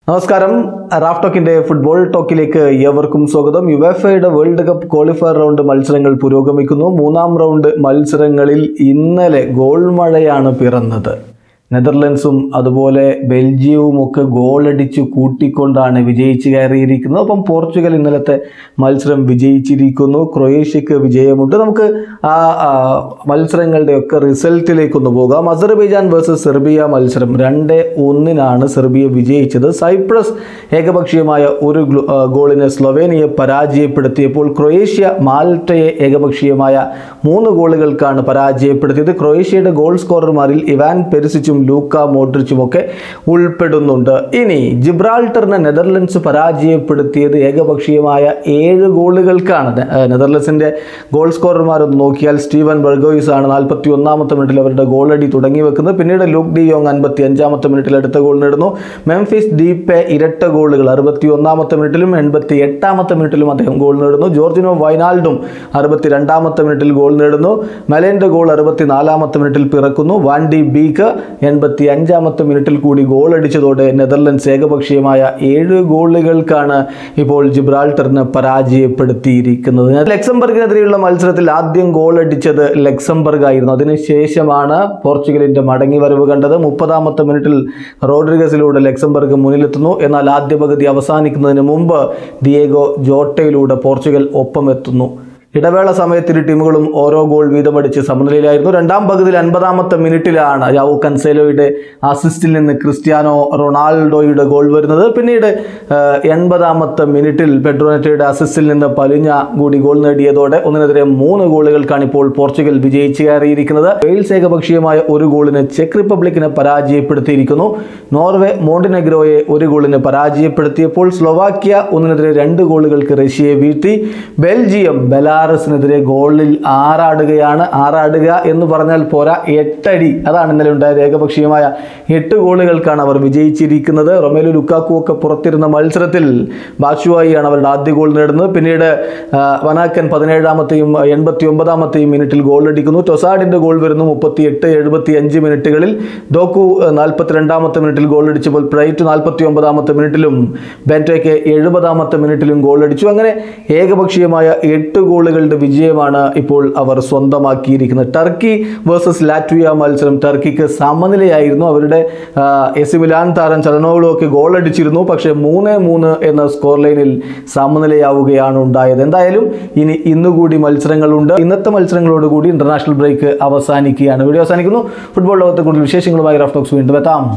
നമസ്കാരം Raf ടോക്കിന്റെ football ടോക്കിലേക്ക് ഏവർക്കും സ്വാഗതം യുവേഫയുടെ വേൾഡ് കപ്പ് ക്വാളിഫയർ റൗണ്ട് മത്സരങ്ങൾ പുരോഗമിക്കുന്നു മൂന്നാം റൗണ്ട് മത്സരങ്ങളിൽ ഇന്നലെ ഗോൾ മഴയാണ് പിറന്നത് നെതർലൻഡ്സും അതുപോലെ ബെൽജിയവും ഒക്കെ ഗോളടിച്ച് കൂട്ടിക്കൊണ്ടാണ് വിജയിച്ച് കയറിയിരിക്കുന്നത് ഒപ്പം പോർച്ചുഗൽ ഇന്നലത്തെ മത്സരം വിജയിച്ചിരിക്കുന്നു ക്രൊയേഷ്യക്ക് വിജയമുണ്ട് നമുക്ക് ആ ആ, മത്സരങ്ങളുടെ ഒക്കെ റിസൾട്ടിലേക്കൊന്ന് പോകാം അസർബൈജാൻ വേഴ്സസ് സെർബിയ മത്സരം രണ്ട് ഒന്നിനാണ് സെർബിയ വിജയിച്ചത് സൈപ്രസ് ഏകപക്ഷീയമായ ഒരു ഗ്ലു- ആ, ഗോളിന് സ്ലൊവേനിയെ പരാജയപ്പെടുത്തിയപ്പോൾ ക്രൊയേഷ്യ മാൽട്ടയെ ഏകപക്ഷീയമായ മൂന്ന് ഗോളുകൾക്കാണ് പരാജയപ്പെടുത്തിയത് ക്രൊയേഷ്യയുടെ ഗോൾ സ്കോറർമാരിൽ ഇവാൻ പെരിസിച്ചും ലൂക്ക മോഡ്രിച്ചും ഒക്കെ ഉൾപ്പെടുന്നുണ്ട് ഇനി ജിബ്രാൾട്ടറിനെ നെതർലൻഡ്സ് പരാജയപ്പെടുത്തിയത് ഏകപക്ഷീയമായ ഏഴ് ഗോളുകൾക്കാണ് നെ- ആ, നെതർലൻഡ്സിന്റെ ഗോൾ സ്കോറർമാർ ഒന്ന് നോക്കിയാൽ സ്റ്റീവൻ ബർഗോയിസ് ആണ് നാൽപ്പത്തി ഒന്നാമത്തെ മിനിറ്റിൽ അവരുടെ ഗോളടി തുടങ്ങി വെക്കുന്നത് പിന്നീട് ലൂക്ക് ഡി യോങ് അൻപത്തി അഞ്ചാമത്തെ മിനിറ്റിൽ അടുത്ത ഗോൾ നേടുന്നു മെംഫിസ് ഡീപ്പെ ഇരട്ട ഗോളുകൾ അറുപത്തി ഒന്നാമത്തെ മിനിറ്റിലും എൺപത്തി എട്ടാമത്തെ മിനിറ്റിലും അദ്ദേഹം ഗോൾ നേടുന്നു ജോർജിനോ വൈനാൾഡും അറുപത്തി രണ്ടാമത്തെ മിനിറ്റിൽ ഗോൾ നേടുന്നു മെലേൻ്റെ ഗോൾ അറുപത്തി നാലാമത്തെ മിനിറ്റിൽ പിറക്കുന്നു വാൻഡി ബീക്ക് എൺപത്തി അഞ്ചാമത്തെ മിനിറ്റിൽ കൂടി ഗോൾ അടിച്ചതോടെ നെതർലൻഡ്സ് ഏകപക്ഷീയമായ ഏഴ് ഗോളുകൾക്കാണ് ഇപ്പോൾ ജിബ്രാൾട്ടറിനെ പരാജയപ്പെടുത്തിയിരിക്കുന്നത് ലക്സംബർഗിനെതിരെയുള്ള മത്സരത്തിൽ ആദ്യം ഗോൾ അടിച്ചത് ലക്സംബർഗ് ആയിരുന്നു അതിനുശേഷമാണ് പോർച്ചുഗലിന്റെ മടങ്ങിവരവ് കണ്ടത് മുപ്പതാമത്തെ മിനിറ്റിൽ റോഡ്രിഗസിലൂടെ ലക്സംബർഗ് മുന്നിലെത്തുന്നു എന്നാൽ ആദ്യ പകുതി അവസാനിക്കുന്നതിന് മുമ്പ് ദിയേഗോ ജോട്ടയിലൂടെ പോർച്ചുഗൽ ഒപ്പമെത്തുന്നു ഇടവേള സമയത്ത് ഇരു ടീമുകളും ഓരോ ഗോൾ വീതമടിച്ച് സമനിലയിലായിരുന്നു രണ്ടാം പകുതിയിൽ അൻപതാമത്തെ മിനിറ്റിലാണ് യാവു കൻസേലോയുടെ അസിസ്റ്റിൽ നിന്ന് ക്രിസ്ത്യാനോ റൊണാൾഡോയുടെ ഗോൾ വരുന്നത് പിന്നീട് ആ, എൺപതാമത്തെ മിനിറ്റിൽ പെഡ്രോനെറ്റയുടെ അസിസ്റ്റിൽ നിന്ന് പലിഞ്ഞ കൂടി ഗോൾ നേടിയതോടെ ഒന്നിനെതിരെ മൂന്ന് ഗോളുകൾക്കാണ് ഇപ്പോൾ പോർച്ചുഗൽ വിജയിച്ച് കയറിയിരിക്കുന്നത് വെയിൽസ് ഏകപക്ഷീയമായ ഒരു ഗോളിന് ചെക്ക് റിപ്പബ്ലിക്കിനെ പരാജയപ്പെടുത്തിയിരിക്കുന്നു നോർവേ മോണ്ടിനെഗ്രോയെ ഒരു ഗോളിന് പരാജയപ്പെടുത്തിയപ്പോൾ സ്ലൊവാക്യ ഒന്നിനെതിരെ രണ്ട് ഗോളുകൾക്ക് റഷ്യയെ വീഴ്ത്തി ബെൽജിയം ബെലാറസിനെതിരെ ഗോളിൽ ആറാടുകയാണ് ആറാടുക എന്ന് പറഞ്ഞാൽ പോരാ എട്ടടി അതാണ് ഇന്നലെ ഉണ്ടായത് ഏകപക്ഷീയമായ എട്ട് ഗോളുകൾക്കാണ് അവർ വിജയിച്ചിരിക്കുന്നത് റൊമേലു ലുക്കാക്കു ഒക്കെ പുറത്തിരുന്ന മത്സരത്തിൽ ബാഷുവായിയാണ് അവരുടെ ആദ്യ ഗോൾ നേടുന്നത് പിന്നീട് ആ, വനാക്കൻ പതിനേഴാമത്തെയും എൺപത്തി ഒമ്പതാമത്തെയും മിനിറ്റിൽ ഗോൾ അടിക്കുന്നു ടൊസാഡിന്റെ ഗോൾ വരുന്നു മുപ്പത്തി എട്ട് എഴുപത്തി അഞ്ച് മിനിറ്റുകളിൽ ഡോക്കു നാൽപ്പത്തിരണ്ടാമത്തെ മിനിറ്റിൽ ഗോൾ അടിച്ചപ്പോൾ പ്രൈറ്റ് നാൽപ്പത്തി ഒമ്പതാമത്തെ മിനിറ്റിലും ബെൻറ്റോയ്ക്ക് എഴുപതാമത്തെ മിനിറ്റിലും ഗോൾ അടിച്ചു അങ്ങനെ ഏകപക്ഷീയമായ എട്ട് ഗോളുകളുടെ വിജയമാണ് ഇപ്പോൾ അവർ സ്വന്തമാക്കിയിരിക്കുന്നത് ടർക്കി വേഴ്സസ് ലാറ്റ്വിയ മത്സരം ടർക്കിക്ക് സമനിലയായിരുന്നു അവരുടെ ആ, എസി മിലാൻ താരം ചലനോളു ഒക്കെ ഗോൾ അടിച്ചിരുന്നു പക്ഷേ മൂന്ന് മൂന്ന് എന്ന സ്കോർ ലൈനിൽ സമനിലയാവുകയാണ് ഉണ്ടായത് എന്തായാലും ഇനി ഇന്നുകൂടി മത്സരങ്ങളുണ്ട് ഇന്നത്തെ മത്സരങ്ങളോടുകൂടി ഇന്റർനാഷണൽ ബ്രേക്ക് അവസാനിക്കുകയാണ് വീഡിയോ അവസാനിക്കുന്നു ഫുട്ബോൾ ലോകത്തെ കൂടുതൽ വിശേഷങ്ങളുമായി റഫ് ടോക്സ് വീണ്ടും എത്താം